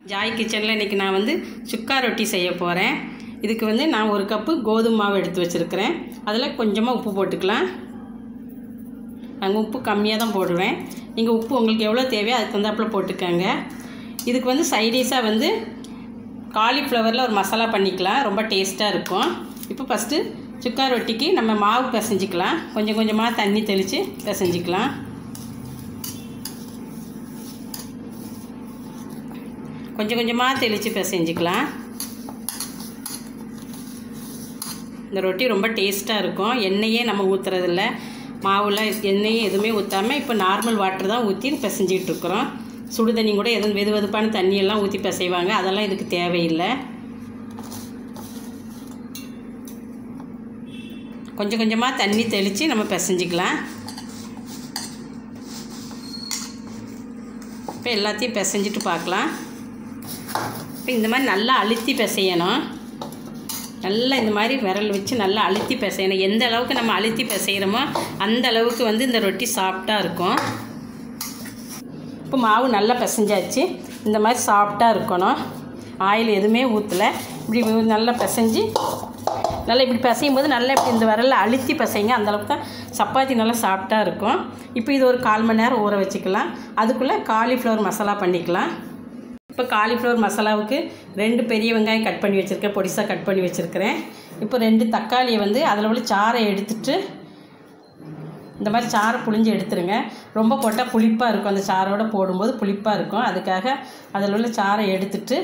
Joy கிச்சனில் இன்றைக்கி நான் வந்து சுக்கா ரொட்டி செய்ய போகிறேன் இதுக்கு வந்து நான் ஒரு கப்பு கோதுமை மாவு எடுத்து வச்சுருக்கிறேன் அதில் கொஞ்சமாக உப்பு போட்டுக்கலாம் நாங்கள் உப்பு கம்மியாக தான் போடுவேன் நீங்கள் உப்பு உங்களுக்கு எவ்வளோ தேவையோ அதுக்கு தகுந்தாப்புல போட்டுக்கோங்க இதுக்கு வந்து சைடிஷாக வந்து காலிஃப்ளவரில் ஒரு மசாலா பண்ணிக்கலாம் ரொம்ப டேஸ்ட்டாக இருக்கும் இப்போ ஃபஸ்ட்டு சுக்கா ரொட்டிக்கு நம்ம மாவு பிசைஞ்சிக்கலாம் கொஞ்சம் கொஞ்சமாக தண்ணி தெளித்து பிசைஞ்சிக்கலாம் கொஞ்சம் கொஞ்சமாக தெளித்து பிசைஞ்சிக்கலாம் இந்த ரொட்டி ரொம்ப டேஸ்ட்டாக இருக்கும் எண்ணெயே நம்ம ஊற்றுறதில்ல மாவில் எண்ணெயே எதுவுமே ஊற்றாமல் இப்போ நார்மல் வாட்டர் தான் ஊற்றி பிசைஞ்சிட்டு இருக்கிறோம் சுடு தண்ணி கூட எதுவும் வெது வெதுப்பான தண்ணியெல்லாம் ஊற்றி பிசைவாங்க அதெல்லாம் இதுக்கு தேவையில்லை கொஞ்சம் கொஞ்சமாக தண்ணி தெளித்து நம்ம பிசைஞ்சிக்கலாம் இப்போ எல்லாத்தையும் பிசைஞ்சிட்டு பார்க்கலாம் இப்போ இந்த மாதிரி நல்லா அழுத்தி பிசையணும் நல்லா இந்த மாதிரி விரல் வச்சு நல்லா அழுத்தி பிசையணும் எந்த அளவுக்கு நம்ம அழுத்தி பிசைகிறோமோ அந்த அளவுக்கு வந்து இந்த ரொட்டி சாஃப்டாக இருக்கும் இப்போ மாவு நல்லா பிசைஞ்சாச்சு இந்த மாதிரி சாஃப்டாக இருக்கணும் ஆயில் எதுவுமே ஊற்றலை இப்படி நல்லா பிசைஞ்சு நல்லா இப்படி பிசையும் போது நல்லா இப்படி இந்த விரலில் அழுத்தி பிசைங்க அந்தளவுக்கு தான் சப்பாத்தி நல்லா சாஃப்டாக இருக்கும் இப்போ இது ஒரு கால் மணி நேரம் ஊற வச்சுக்கலாம் அதுக்குள்ளே காலிஃப்ளவர் மசாலா பண்ணிக்கலாம் இப்போ காலிஃப்ளவர் மசாலாவுக்கு ரெண்டு பெரிய வெங்காயம் கட் பண்ணி வச்சுருக்கேன் பொடிசாக கட் பண்ணி வச்சுருக்கிறேன் இப்போ ரெண்டு தக்காளியை வந்து அதில் உள்ள சாறை எடுத்துட்டு இந்த மாதிரி சாறை புழிஞ்சு எடுத்துருங்க ரொம்ப போட்டால் புளிப்பாக இருக்கும் அந்த சாரோட போடும்போது புளிப்பாக இருக்கும் அதுக்காக அதில் உள்ள சாறை எடுத்துட்டு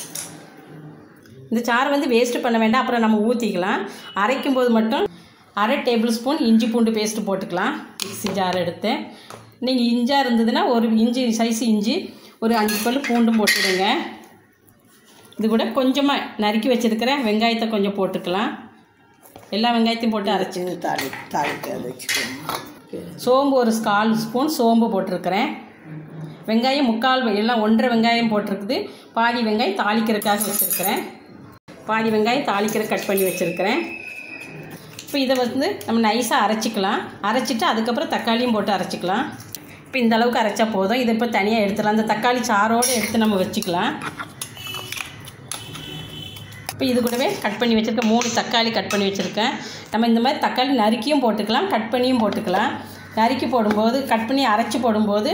இந்த சாறை வந்து வேஸ்ட்டு பண்ண வேண்டாம் அப்புறம் நம்ம ஊற்றிக்கலாம் அரைக்கும் போது மட்டும் அரை டேபிள் ஸ்பூன் இஞ்சி பூண்டு பேஸ்ட்டு போட்டுக்கலாம் மிக்ஸி ஜார் எடுத்து நீங்கள் இஞ்சாக இருந்ததுன்னா ஒரு இஞ்சி சைஸ் இஞ்சி ஒரு அஞ்சு பல் பூண்டும் போட்டுடுங்க இது கூட கொஞ்சமாக நறுக்கி வச்சுருக்கிற வெங்காயத்தை கொஞ்சம் போட்டுக்கலாம் எல்லா வெங்காயத்தையும் போட்டு அரைச்சி தாளி தாளிக்க வச்சுக்கணும் சோம்பு ஒரு கால் ஸ்பூன் சோம்பு போட்டிருக்கிறேன் வெங்காயம் முக்கால் வெ- எல்லாம் ஒன்றரை வெங்காயம் போட்டிருக்குது பாதி வெங்காயம் தாளிக்கிறதுக்காக வச்சுருக்கிறேன் பாதி வெங்காயம் தாளிக்கிற கட் பண்ணி வச்சுருக்கிறேன் இப்போ இதை வந்து நம்ம நைஸாக அரைச்சிக்கலாம் அரைச்சிட்டு அதுக்கப்புறம் தக்காளியும் போட்டு அரைச்சிக்கலாம் இப்போ இந்த அளவுக்கு அரைச்சா போதும் இதை இப்போ தனியாக எடுத்துடலாம் அந்த தக்காளி சாரோடு எடுத்து நம்ம வச்சுக்கலாம் இப்போ இது கூடவே கட் பண்ணி வச்சுருக்க மூணு தக்காளி கட் பண்ணி வச்சுருக்கேன் நம்ம இந்த மாதிரி தக்காளி நறுக்கியும் போட்டுக்கலாம் கட் பண்ணியும் போட்டுக்கலாம் நறுக்கி போடும்போது கட் பண்ணி அரைச்சி போடும்போது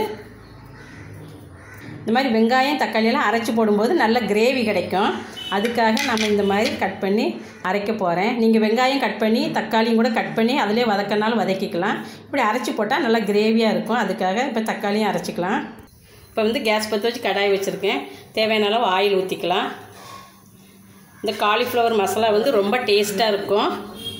இந்த மாதிரி வெங்காயம் தக்காளியெல்லாம் அரைச்சி போடும்போது நல்ல கிரேவி கிடைக்கும் அதுக்காக நம்ம இந்த மாதிரி கட் பண்ணி அரைக்க போகிறேன் நீங்கள் வெங்காயம் கட் பண்ணி தக்காளியும் கூட கட் பண்ணி அதிலே வதக்கினாலும் வதக்கிக்கலாம் இப்படி அரைச்சி போட்டால் நல்லா கிரேவியாக இருக்கும் அதுக்காக இப்போ தக்காளியும் அரைச்சிக்கலாம் இப்போ வந்து கேஸ் பற்ற வச்சு கடாய் வச்சுருக்கேன் தேவையான அளவு ஆயில் ஊற்றிக்கலாம் இந்த காலிஃப்ளவர் மசாலா வந்து ரொம்ப டேஸ்ட்டாக இருக்கும்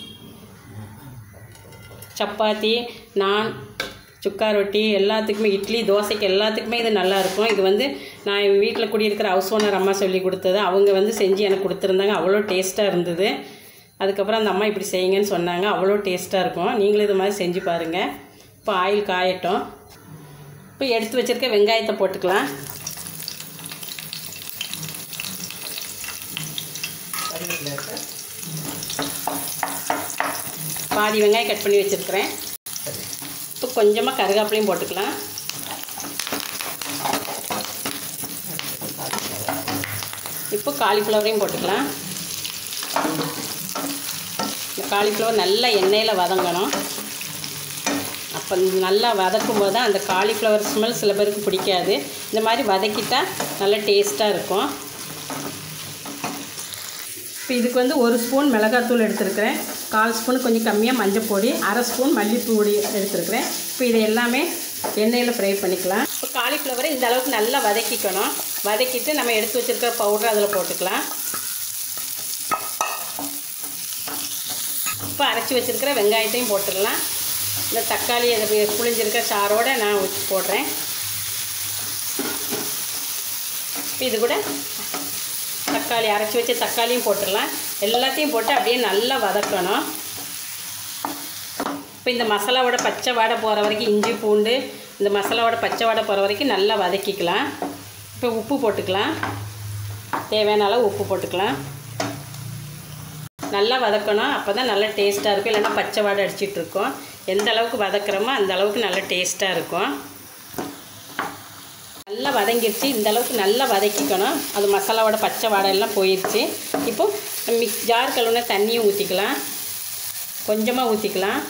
சப்பாத்தி நான் சுக்கா ரொட்டி எல்லாத்துக்குமே இட்லி தோசைக்கு எல்லாத்துக்குமே இது நல்லா இருக்கும் இது வந்து நான் என் வீட்டில் குடியிருக்கிற ஹவுஸ் ஓனர் அம்மா சொல்லி கொடுத்தது அவங்க வந்து செஞ்சு எனக்கு கொடுத்துருந்தாங்க அவ்வளோ டேஸ்ட்டாக இருந்தது அதுக்கப்புறம் அந்த அம்மா இப்படி செய்யுங்கன்னு சொன்னாங்க அவ்வளோ டேஸ்ட்டாக இருக்கும் நீங்களும் இது மாதிரி செஞ்சு பாருங்கள் இப்போ ஆயில் காயட்டும் இப்போ எடுத்து வச்சுருக்க வெங்காயத்தை போட்டுக்கலாம் பாதி வெங்காயம் கட் பண்ணி வச்சுருக்கிறேன் இப்போ கொஞ்சமாக கருகாப்பிலையும் போட்டுக்கலாம் இப்போ காலிஃப்ளவரையும் போட்டுக்கலாம் இந்த காலிஃப்ளவர் நல்லா எண்ணெயில் வதங்கணும் அப்போ நல்லா வதக்கும் போது தான் அந்த காலிஃப்ளவர் ஸ்மெல் சில பேருக்கு பிடிக்காது இந்த மாதிரி வதக்கிட்டா நல்லா டேஸ்ட்டாக இருக்கும் இப்போ இதுக்கு வந்து ஒரு ஸ்பூன் மிளகாத்தூள் எடுத்துருக்கிறேன் கால் ஸ்பூன் கொஞ்சம் கம்மியாக மஞ்சள் பொடி அரை ஸ்பூன் மல்லிப்பொடி எடுத்துருக்கிறேன் இப்போ இது எல்லாமே எண்ணெயில் ஃப்ரை பண்ணிக்கலாம் இப்போ காலிஃப்ளவரை இந்த அளவுக்கு நல்லா வதக்கிக்கணும் வதக்கிட்டு நம்ம எடுத்து வச்சுருக்க பவுடர் அதில் போட்டுக்கலாம் இப்போ அரைச்சி வச்சுருக்கிற வெங்காயத்தையும் போட்டுடலாம் இந்த தக்காளி அதை புளிஞ்சிருக்க சாரோடு நான் ஊற்றி போடுறேன் இப்போ இது கூட தக்காளி அரைச்சி வச்ச தக்காளியும் போட்டுடலாம் எல்லாத்தையும் போட்டு அப்படியே நல்லா வதக்கணும் இப்போ இந்த மசாலாவோட பச்சை வாடை போகிற வரைக்கும் இஞ்சி பூண்டு இந்த மசாலாவோட பச்சை வாடை போகிற வரைக்கும் நல்லா வதக்கிக்கலாம் இப்போ உப்பு போட்டுக்கலாம் தேவையான அளவு உப்பு போட்டுக்கலாம் நல்லா வதக்கணும் அப்போ தான் நல்லா டேஸ்ட்டாக இருக்கும் இல்லைன்னா பச்சை வாடை அடிச்சிட்டு இருக்கோம் எந்த அளவுக்கு வதக்குறோமோ அந்த அளவுக்கு நல்லா டேஸ்ட்டாக இருக்கும் நல்லா வதங்கிடுச்சு இந்த அளவுக்கு நல்லா வதக்கிக்கணும் அது மசாலாவோட பச்சை வாடை எல்லாம் போயிடுச்சு இப்போ மிக்ஸ் ஜார் கழுவுன தண்ணியும் ஊற்றிக்கலாம் கொஞ்சமாக ஊற்றிக்கலாம்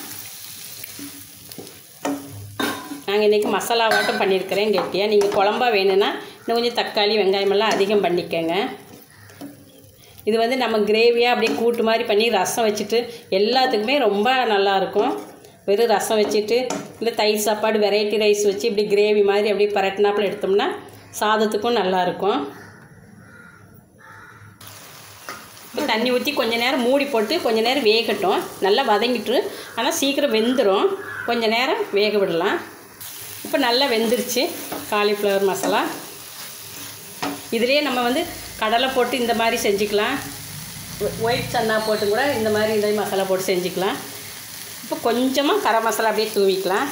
நாங்கள் இன்றைக்கி மசாலா வாட்டம் பண்ணியிருக்கிறேன் கெட்டியாக நீங்கள் குழம்பா வேணும்னா இன்னும் கொஞ்சம் தக்காளி வெங்காயமெல்லாம் அதிகம் பண்ணிக்கோங்க இது வந்து நம்ம கிரேவியாக அப்படியே கூட்டு மாதிரி பண்ணி ரசம் வச்சுட்டு எல்லாத்துக்குமே ரொம்ப நல்லாயிருக்கும் வெறும் ரசம் வச்சுட்டு இல்லை தயிர் சாப்பாடு வெரைட்டி ரைஸ் வச்சு இப்படி கிரேவி மாதிரி அப்படியே பரட்டினாப்பில் எடுத்தோம்னா சாதத்துக்கும் நல்லாயிருக்கும் இப்போ தண்ணி ஊற்றி கொஞ்ச நேரம் மூடி போட்டு கொஞ்ச நேரம் வேகட்டும் நல்லா வதங்கிட்டு ஆனால் சீக்கிரம் வெந்துடும் கொஞ்ச நேரம் வேக விடலாம் இப்போ நல்லா வெந்துருச்சு காலிஃப்ளவர் மசாலா இதுலேயே நம்ம வந்து கடலை போட்டு இந்த மாதிரி செஞ்சுக்கலாம் ஒயிட் சன்னா போட்டு கூட இந்த மாதிரி இந்த மசாலா போட்டு செஞ்சுக்கலாம் இப்போ கொஞ்சமாக கரம் மசாலா அப்படியே தூவிக்கலாம்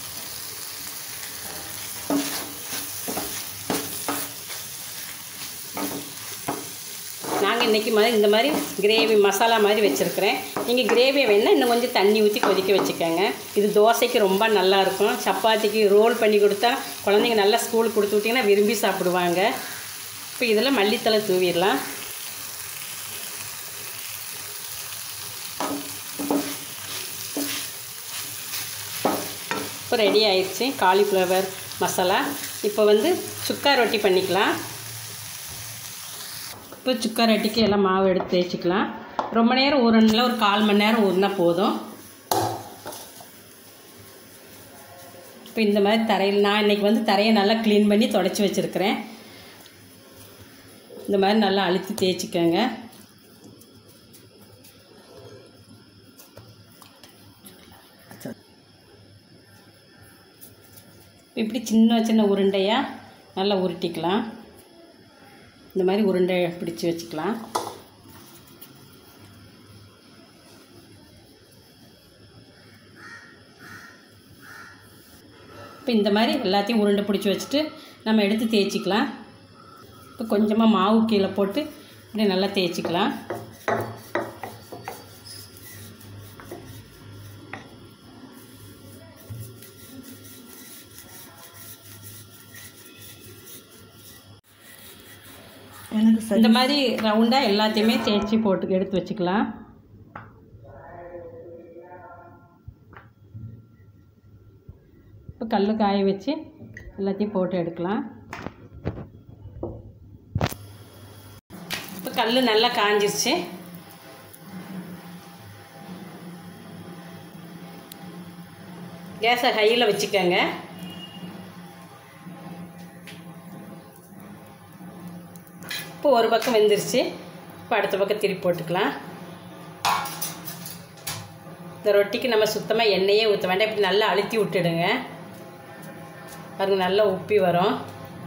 நாங்கள் இன்றைக்கி மாதிரி இந்த மாதிரி கிரேவி மசாலா மாதிரி வச்சுருக்கிறேன் நீங்கள் கிரேவியை வேணால் இன்னும் கொஞ்சம் தண்ணி ஊற்றி கொதிக்க வச்சுக்கோங்க இது தோசைக்கு ரொம்ப நல்லாயிருக்கும் சப்பாத்திக்கு ரோல் பண்ணி கொடுத்தா குழந்தைங்க நல்லா ஸ்கூலுக்கு கொடுத்து விட்டிங்கன்னா விரும்பி சாப்பிடுவாங்க இப்போ இதில் மல்லித்தலை தூவிடலாம் இப்போ ரெடி ஆயிடுச்சு காலிஃப்ளவர் மசாலா இப்போ வந்து சுக்கா ரொட்டி பண்ணிக்கலாம் இப்போ சுக்கா ரொட்டிக்கு எல்லாம் மாவு எடுத்து தேய்ச்சிக்கலாம் ரொம்ப நேரம் ஊறணும்ல ஒரு கால் மணி நேரம் ஊறினா போதும் இப்போ இந்த மாதிரி தரையில் நான் இன்றைக்கி வந்து தரையை நல்லா க்ளீன் பண்ணி தொடச்சி வச்சுருக்கிறேன் இந்த மாதிரி நல்லா அழுத்தி தேய்ச்சிக்கோங்க இப்படி சின்ன சின்ன உருண்டையாக நல்லா உருட்டிக்கலாம் இந்த மாதிரி உருண்டை பிடிச்சி வச்சுக்கலாம் இப்போ இந்த மாதிரி எல்லாத்தையும் உருண்டை பிடிச்சி வச்சுட்டு நம்ம எடுத்து தேய்ச்சிக்கலாம் இப்போ கொஞ்சமாக மாவு கீழே போட்டு இப்படி நல்லா தேய்ச்சிக்கலாம் எனக்கு சரி இந்த மாதிரி ரவுண்டாக எல்லாத்தையுமே தேய்ச்சி போட்டு எடுத்து வச்சுக்கலாம் இப்போ கல் காய வச்சு எல்லாத்தையும் போட்டு எடுக்கலாம் இப்போ கல் நல்லா காஞ்சிருச்சு கேஸை ஹையில் வச்சுக்கோங்க இப்போ ஒரு பக்கம் வெந்துருச்சு இப்போ அடுத்த பக்கம் திருப்பி போட்டுக்கலாம் இந்த ரொட்டிக்கு நம்ம சுத்தமாக எண்ணெயே ஊற்ற வேண்டாம் இப்படி நல்லா அழுத்தி விட்டுடுங்க பாருங்க நல்லா உப்பி வரும்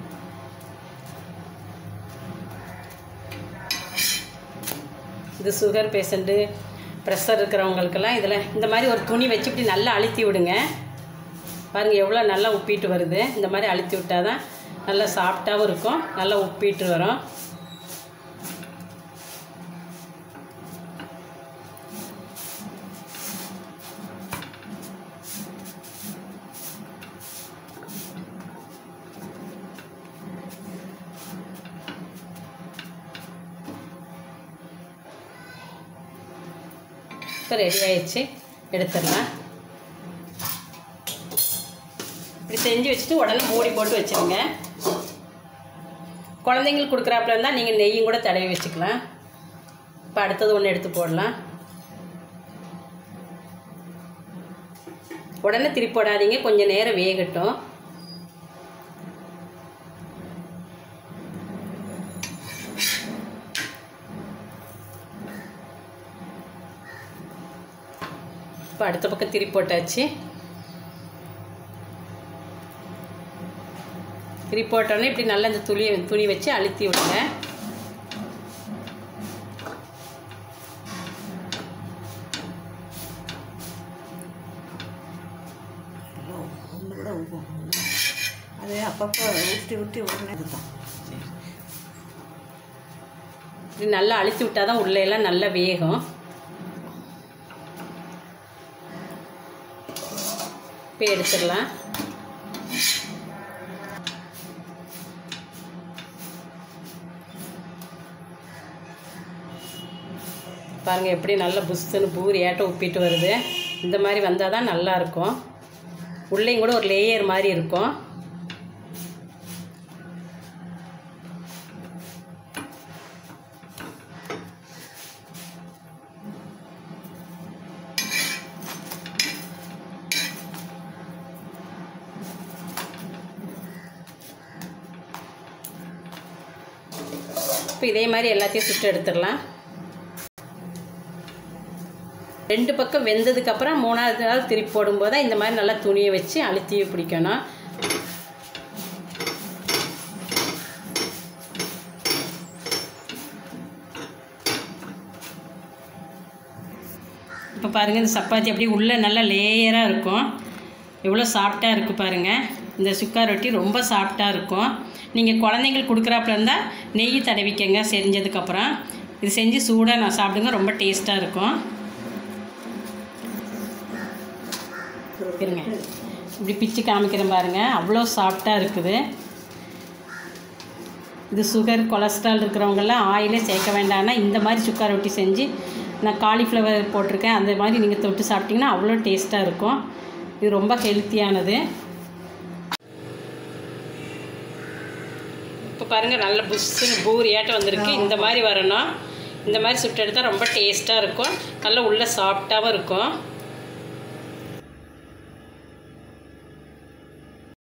இது சுகர் பேஷண்ட்டு ப்ரெஷர் இருக்கிறவங்களுக்கெல்லாம் இதில் இந்த மாதிரி ஒரு துணி வச்சு இப்படி நல்லா அழுத்தி விடுங்க பாருங்கள் எவ்வளோ நல்லா உப்பிட்டு வருது இந்த மாதிரி அழுத்தி விட்டால் தான் நல்லா சாஃப்டாகவும் இருக்கும் நல்லா உப்பிட்டு வரும் இப்போ ரெடி ஆயிடுச்சு எடுத்துடலாம் இப்படி செஞ்சு வச்சுட்டு உடனே மூடி போட்டு வச்சுருங்க குழந்தைங்களுக்கு கொடுக்குறாப்புல இருந்தால் நீங்கள் நெய்யும் கூட தடவி வச்சுக்கலாம் இப்போ அடுத்தது ஒன்று எடுத்து போடலாம் உடனே திருப்பி போடாதீங்க கொஞ்சம் நேரம் வேகட்டும் இப்போ அடுத்த பக்கம் திருப்பி போட்டாச்சு திருப்பி போட்டோன்னே இப்படி நல்லா இந்த துணியை துணி வச்சு அழுத்தி விடுங்க ஒன்று கூட ஊக்கும் அது அப்பப்போ ஊற்றி ஊற்றி உடனே இதுதான் இப்படி நல்லா அழுத்தி விட்டால் தான் உள்ளே எல்லாம் நல்லா வேகும் இப்போ எடுத்துடலாம் பாருங்கள் எப்படி நல்ல புஸ்துன்னு பூரி ஏட்ட உப்பிட்டு வருது இந்த மாதிரி வந்தால் தான் நல்லாயிருக்கும் உள்ளேயும் கூட ஒரு லேயர் மாதிரி இருக்கும் இப்போ இதே மாதிரி எல்லாத்தையும் சுட்டு எடுத்துடலாம் ரெண்டு பக்கம் வெந்ததுக்கப்புறம் மூணாவது நாள் திருப்பி போடும்போது தான் இந்த மாதிரி நல்லா துணியை வச்சு அழுத்தி பிடிக்கணும் இப்போ பாருங்கள் இந்த சப்பாத்தி அப்படியே உள்ளே நல்லா லேயராக இருக்கும் எவ்வளோ சாஃப்டாக இருக்குது பாருங்கள் இந்த சுக்கா ரொட்டி ரொம்ப சாஃப்டாக இருக்கும் நீங்கள் குழந்தைங்களுக்கு கொடுக்குறாப்புல இருந்தால் நெய் தடவிக்கங்க செஞ்சதுக்கப்புறம் இது செஞ்சு சூடாக நான் சாப்பிடுங்க ரொம்ப டேஸ்ட்டாக இருக்கும் இருங்க இப்படி பிச்சு காமிக்கிறேன் பாருங்கள் அவ்வளோ சாஃப்டாக இருக்குது இது சுகர் கொலஸ்ட்ரால் இருக்கிறவங்கெல்லாம் ஆயிலே சேர்க்க வேண்டாம்னா இந்த மாதிரி சுக்கா ரொட்டி செஞ்சு நான் காலிஃப்ளவர் போட்டிருக்கேன் அந்த மாதிரி நீங்கள் தொட்டு சாப்பிட்டிங்கன்னா அவ்வளோ டேஸ்ட்டாக இருக்கும் இது ரொம்ப ஹெல்த்தியானது இப்போ பாருங்கள் நல்ல புஷ்ஷுன்னு பூரியாட்டம் வந்திருக்கு இந்த மாதிரி வரணும் இந்த மாதிரி சுட்டு எடுத்தால் ரொம்ப டேஸ்ட்டாக இருக்கும் நல்லா உள்ளே சாஃப்டாகவும் இருக்கும்